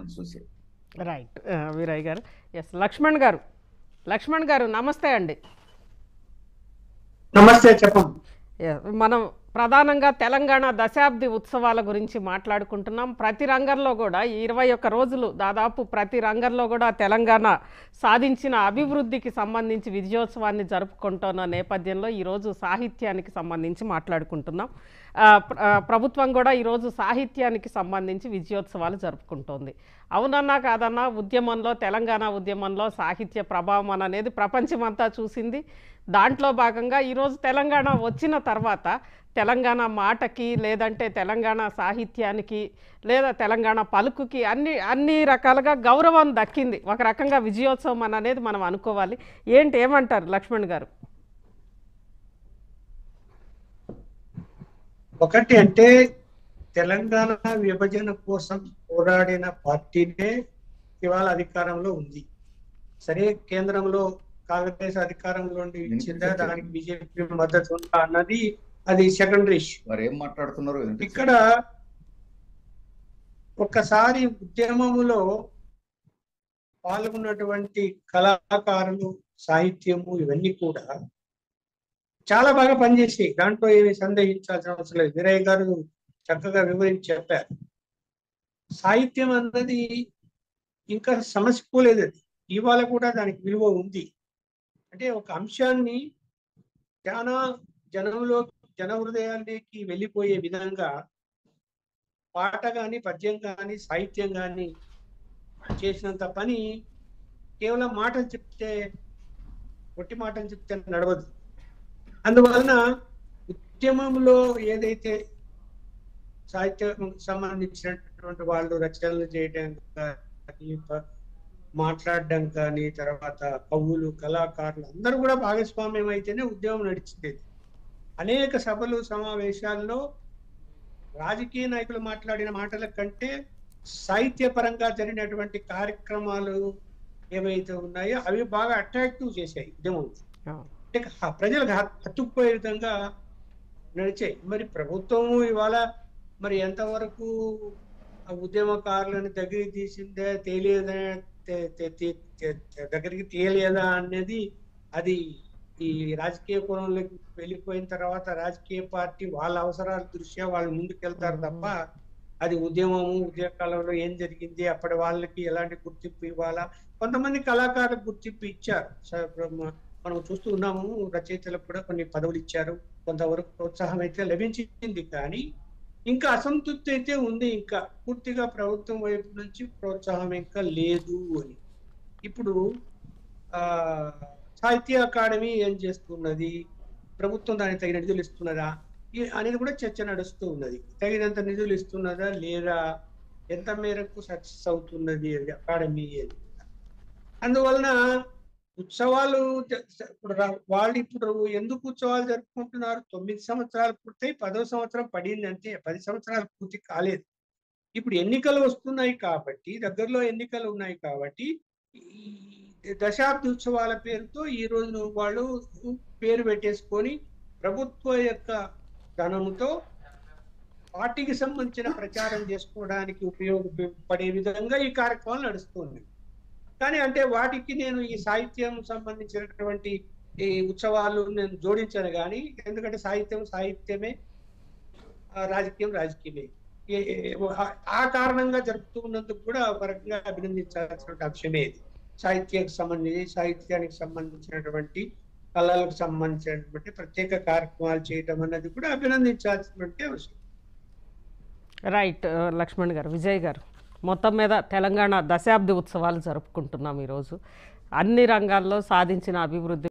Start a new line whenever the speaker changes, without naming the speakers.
మనం చూసి
రైట్ వీరయ్య గారు ఎస్ లక్ష్మణ్ గారు లక్ష్మణ్ గారు నమస్తే అండి
నమస్తే చెప్పం
Yeah, మనం ప్రధానంగా తెలంగాణ దశాబ్ది ఉత్సవాల గురించి మాట్లాడుకుంటున్నాం ప్రతి రంగంలో కూడా ఈ ఇరవై ఒక్క రోజులు దాదాపు ప్రతి రంగంలో కూడా తెలంగాణ సాధించిన అభివృద్ధికి సంబంధించి విజయోత్సవాన్ని జరుపుకుంటున్న నేపథ్యంలో ఈరోజు సాహిత్యానికి సంబంధించి మాట్లాడుకుంటున్నాం ఆ, ప్ర- ఆ, ప్రభుత్వం కూడా ఈరోజు సాహిత్యానికి సంబంధించి విజయోత్సవాలు జరుపుకుంటోంది అవునన్నా కాదన్నా ఉద్యమంలో తెలంగాణ ఉద్యమంలో సాహిత్య ప్రభావం అనేది ప్రపంచమంతా చూసింది దాంట్లో భాగంగా ఈరోజు తెలంగాణ వచ్చిన తర్వాత తెలంగాణ మాటకి లేదంటే తెలంగాణ సాహిత్యానికి లేదా తెలంగాణ పలుకుకి అన్ని అన్ని రకాలుగా గౌరవం దక్కింది ఒక రకంగా విజయోత్సవం అని అనేది మనం అనుకోవాలి ఏంటి ఏమంటారు లక్ష్మణ్ గారు
ఒకటి అంటే తెలంగాణ విభజన కోసం పోరాడిన పార్టీనే ఇవాళ అధికారంలో ఉంది సరే కేంద్రంలో కాంగ్రెస్ అధికారంలో ఉండి ఇచ్చిందా దానికి బీజేపీ మద్దతు ఉందా అన్నది అది సెకండరీ ఇష్యూ
వారు ఏం మాట్లాడుతున్నారు వినిపించండి.
ఇక్కడ ఒక్కసారి ఉద్యమములో పాల్గొన్నటువంటి కళాకారులు సాహిత్యము ఇవన్నీ కూడా చాలా బాగా పనిచేసాయి దాంట్లో ఏమి సందేహించాల్సిన అవసరం లేదు వీరయ్య గారు చక్కగా వివరించి చెప్పారు సాహిత్యం అన్నది ఇంకా సమసిపోలేదు అది ఇవాళ కూడా దానికి విలువ ఉంది అంటే ఒక అంశాన్ని చాలా జనంలో జన హృదయాల్లోకి వెళ్ళిపోయే విధంగా పాట కానీ పద్యం కానీ సాహిత్యం కానీ చేసినంత పని కేవలం మాటలు చెప్తే ఒట్టి మాటలు చెప్తే నడవదు అందువలన ఉద్యమంలో ఏదైతే సాహిత్యం సంబంధించినటువంటి వాళ్ళు రచనలు చేయడం కానీ ప- మాట్లాడడం కానీ తర్వాత కవులు కళాకారులు అందరూ కూడా భాగస్వామ్యం అయితేనే ఉద్యమం నడిచింది అనేక సభలు సమావేశాల్లో రాజకీయ నాయకులు మాట్లాడిన మాటల కంటే సాహిత్యపరంగా జరిగినటువంటి కార్యక్రమాలు ఏవైతే ఉన్నాయో అవి బాగా అట్రాక్టివ్ చేశాయి ఉద్యమం అంటే హ- ప్రజలకు హ- హత్తుకుపోయే విధంగా నడిచాయి మరి ప్రభుత్వం ఇవాళ మరి ఎంతవరకు ఆ ఉద్యమకారులను దగ్గరికి తీసిందే తెలియదా తె- తె- తె- తె- తె- దగ్గరికి తీయలేదా అనేది అది ఈ రాజకీయ కోణంలోకి వెళ్ళిపోయిన తర్వాత రాజకీయ పార్టీ వాళ్ళ అవసరాల దృష్ట్యా వాళ్ళు ముందుకెళ్తారు తప్ప అది ఉద్యమము ఉద్యమ కాలంలో ఏం జరిగింది అప్పటి వాళ్ళకి ఎలాంటి గుర్తింపు ఇవ్వాలా కొంతమంది కళాకారులకు గుర్తింపు ఇచ్చారు స- ఇప్పుడు మ- మనం చూస్తూ ఉన్నాము రచయితలకు కూడా కొన్ని పదవులు ఇచ్చారు కొంతవరకు ప్రోత్సాహం అయితే లభించింది కానీ ఇంకా అసంతృప్తి అయితే ఉంది ఇంకా పూర్తిగా ప్రభుత్వం వైపు నుంచి ప్రోత్సాహం ఇంకా లేదు అని ఇప్పుడు ఆ సాహిత్య అకాడమీ ఏం చేస్తున్నది ప్రభుత్వం దానికి తగిన నిధులు ఇస్తున్నదా ఈ- అనేది కూడా చర్చ నడుస్తూ ఉన్నది తగినంత నిధులు ఇస్తున్నదా లేదా ఎంత మేరకు సక్సెస్ అవుతున్నది అది అకాడమీ అని అందువలన ఉత్సవాలు జ- జ- ఇప్పుడు రా- వాళ్ళు ఇప్పుడు ఎందుకు ఉత్సవాలు జరుపుకుంటున్నారు తొమ్మిది సంవత్సరాలు పూర్తయి పదో సంవత్సరం పడింది అంతే పది సంవత్సరాలు పూర్తి కాలేదు ఇప్పుడు ఎన్నికలు వస్తున్నాయి కాబట్టి దగ్గరలో ఎన్నికలు ఉన్నాయి కాబట్టి ఈ దశాబ్ది ఉత్సవాల పేరుతో ఈ రోజు వాళ్ళు పేరు పెట్టేసుకొని ప్రభుత్వ యొక్క ధనముతో పార్టీకి సంబంధించిన ప్రచారం చేసుకోవడానికి ఉపయోగపడే విధంగా ఈ కార్యక్రమాలు నడుస్తుంది కానీ అంటే వాటికి నేను ఈ సాహిత్యం సంబంధించినటువంటి ఈ ఉత్సవాలు నేను జోడించాను కానీ ఎందుకంటే సాహిత్యం సాహిత్యమే ఆ రాజకీయం రాజకీయమే ఏ- ఏ- ఆ- ఆ కారణంగా జరుపుతూ ఉన్నందుకు కూడా ఒక రకంగా అభినందించాల్సిన అంశమే ఇది సాహిత్యానికి సంబంధించి సాహిత్యానికి సంబంధించినటువంటి కళలకు సంబంధించినటువంటి ప్రత్యేక కార్యక్రమాలు చేయటం అన్నది కూడా అభినందించాల్సినటువంటి అవసరం
రైట్ లక్ష్మణ్ గారు విజయ్ గారు మొత్తం మీద తెలంగాణ దశాబ్ది ఉత్సవాలు జరుపుకుంటున్నాం ఈరోజు అన్ని రంగాల్లో సాధించిన అభివృద్ధి